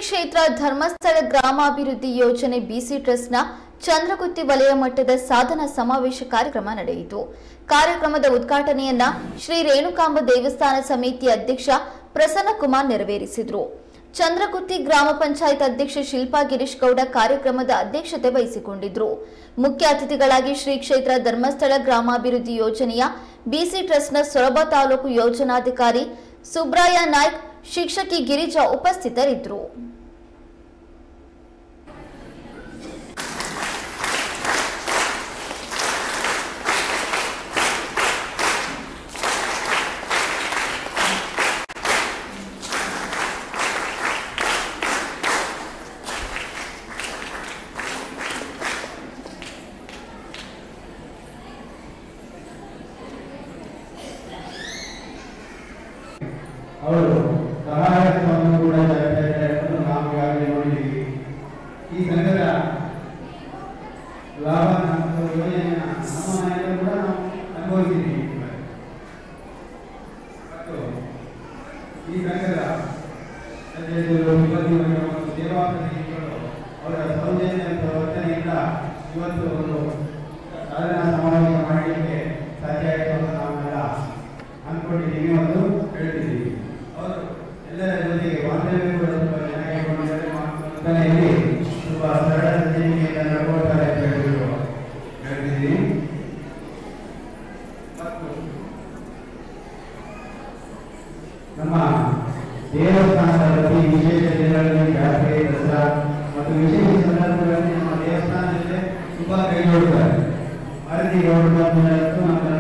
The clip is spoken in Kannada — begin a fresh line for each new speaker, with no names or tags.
ಕ್ಷೇತ್ರ ಧರ್ಮಸ್ಥಳ ಗ್ರಾಮಾಭಿವೃದ್ಧಿ ಯೋಜನೆ ಬಿಸಿ ಟ್ರಸ್ಟ್ನ ಚಂದ್ರಗುತ್ತಿ ವಲಯ ಮಟ್ಟದ ಸಾಧನಾ ಸಮಾವೇಶ ಕಾರ್ಯಕ್ರಮ ನಡೆಯಿತು ಕಾರ್ಯಕ್ರಮದ ಉದ್ಘಾಟನೆಯನ್ನ ಶ್ರೀ ರೇಣುಕಾಂಬ ದೇವಸ್ಥಾನ ಸಮಿತಿ ಅಧ್ಯಕ್ಷ ಪ್ರಸನ್ನ ಕುಮಾರ್ ನೆರವೇರಿಸಿದರು ಚಂದ್ರಗುತ್ತಿ ಗ್ರಾಮ ಪಂಚಾಯತ್ ಅಧ್ಯಕ್ಷೆ ಶಿಲ್ಪಾ ಗಿರೀಶ್ ಗೌಡ ಕಾರ್ಯಕ್ರಮದ ಅಧ್ಯಕ್ಷತೆ ವಹಿಸಿಕೊಂಡಿದ್ರು ಮುಖ್ಯ ಅತಿಥಿಗಳಾಗಿ ಶ್ರೀ ಕ್ಷೇತ್ರ ಧರ್ಮಸ್ಥಳ ಗ್ರಾಮಾಭಿವೃದ್ಧಿ ಯೋಜನೆಯ ಬಿಸಿ ಟ್ರಸ್ಟ್ನ ಸೊರಬ ತಾಲೂಕು ಯೋಜನಾಧಿಕಾರಿ ಸುಬ್ರಾಯ ನಾಯ್ಕ್ ಶಿಕ್ಷಕಿ ಗಿರಿಜಾ ಉಪಸ್ಥಿತರಿದ್ದರು
ಅವರು ಸಹಾಯಕವನ್ನು ಕೂಡ ಜವಾಬ್ದಾರಿಯನ್ನು ನಾವು ಈಗಾಗಲೇ ನೋಡಿದ್ದೀವಿ ಈ ಸಂಘದ ಲಾಭ ನಮ್ಮ ಯೋಜನೆಯ ನಮ್ಮ ಮನೆಯಲ್ಲೂ ಕೂಡ ನಾವು ಅನುಭವಿಸಿದ್ದೀವಿ ಮತ್ತು ಈ ಸಂಘದ ಅಧ್ಯಕ್ಷರು ಸಿಬ್ಬಂದಿ ವರ್ಗ ಮತ್ತು ಸೇವಾ ಪ್ರತಿನಿಧಿಗಳು ಅವರ ಸೌಜನ್ಯ ಪ್ರವರ್ತನೆಯಿಂದ ಇವತ್ತು ಒಂದು ಸಾಧನಾ ಸಮಾವೇಶ ಮಾಡಲಿಕ್ಕೆ ಸಾಧ್ಯ ಆಯಿತು ಅಂತ ನಾವೆಲ್ಲ ಅಂದ್ಕೊಂಡಿದ್ದೀವಿ ಮತ್ತು ಹೇಳ್ತಿದ್ದೀವಿ ಅವರು ಎಲ್ಲರ ಜೊತೆಗೆ ಬಾಂಧವ್ಯ ಕೂಡ ತುಂಬ ಚೆನ್ನಾಗಿ ಮಾಡಿದ್ದಾರೆ ಮನೆಯಲ್ಲಿ ತುಂಬ ಸರಳ ಜೀವಿಕೆಯಿಂದ ನಡ್ಕೊಳ್ತಾರೆ ಅಂತ ಹೇಳಿದ್ರು ಹೇಳ್ತಿದ್ದೀನಿ ಮತ್ತು ನಮ್ಮ ದೇವಸ್ಥಾನದ ಪ್ರತಿ ವಿಶೇಷ ದಿನಗಳಲ್ಲಿ ಜಾತ್ರೆ ದಸರಾ ಮತ್ತು ವಿಶೇಷ ಸಂದರ್ಭಗಳಲ್ಲಿ ನಮ್ಮ ದೇವಸ್ಥಾನದಲ್ಲಿ ತುಂಬಾ ಕೈ ಜೋಡುತ್ತಾರೆ ಮಾರುತಿ ಗೌಡ ಬಂದು ನಮ್ಮ